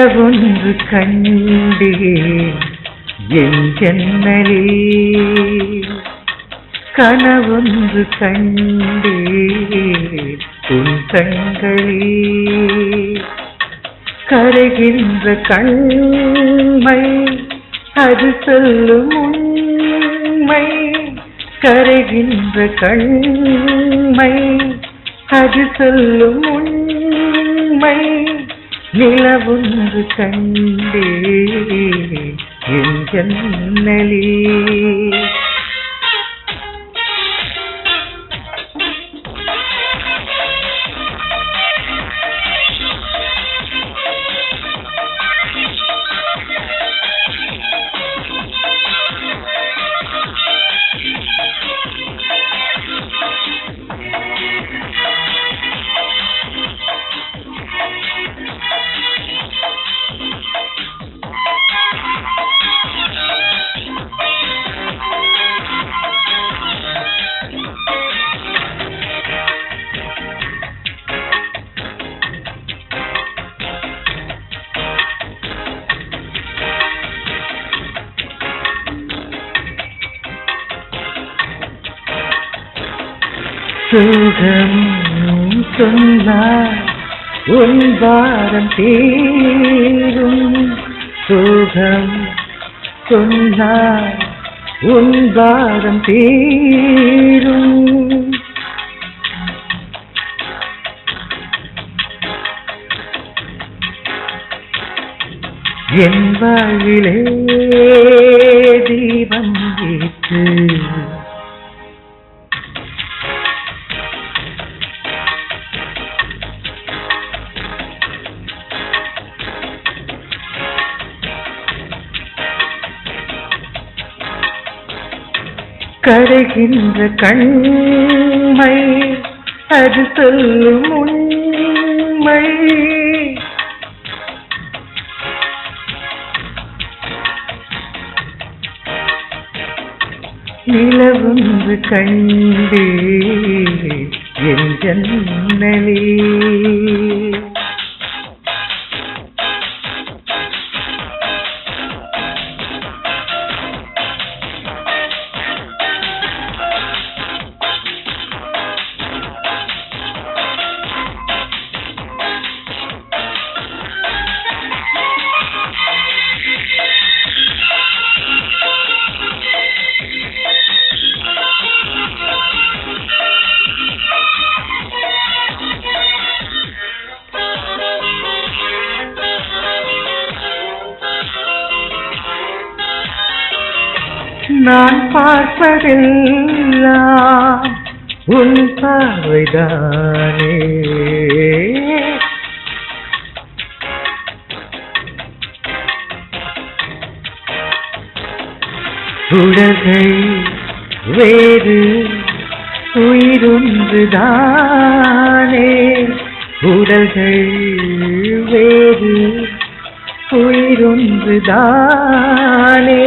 நிலவொன்று கண்டேன் என் ஜன்னலே கனவொன்று கண்டேன் உன் கண்களே கரைகின்ற கண்மை அது சொல்லும் உண்மை கரைகின்ற கண்மை அது சொல்லும் உண்மை நிலவொன்று கண்டே என் ஜன்னலே சுகம் சொன்னார் உன் பாரம் தீரும் சுகம் சொன்னார் உன் பாரம் தீரும் என் வாழ்விலே தீபம் ஏற்று கரைகின்ற கண்மை அது சொல்லும் உண்மை நிலவொன்று கண்டே என் ஜன்னலே நான் பார்ப்பதெல்லாம் உன் பார்வைதானே உலகை வேறு உயிரொன்றுதானே உலகை வேறு உயிரொன்றுதானே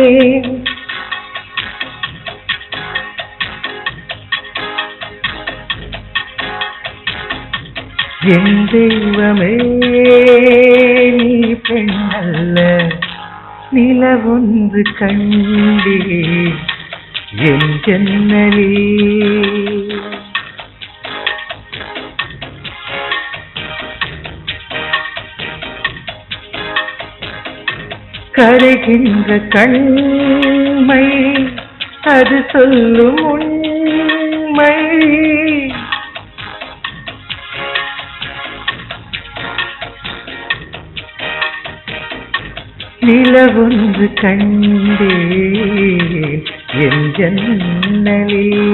என் தெய்வமே நீ பெண்ணல்ல நிலவொன்று கண்டே என் ஜன்னலே கரைகின்ற கண்மை அது சொல்லும் உண்மை நிலவொன்று கண்டே என் ஜன்னலே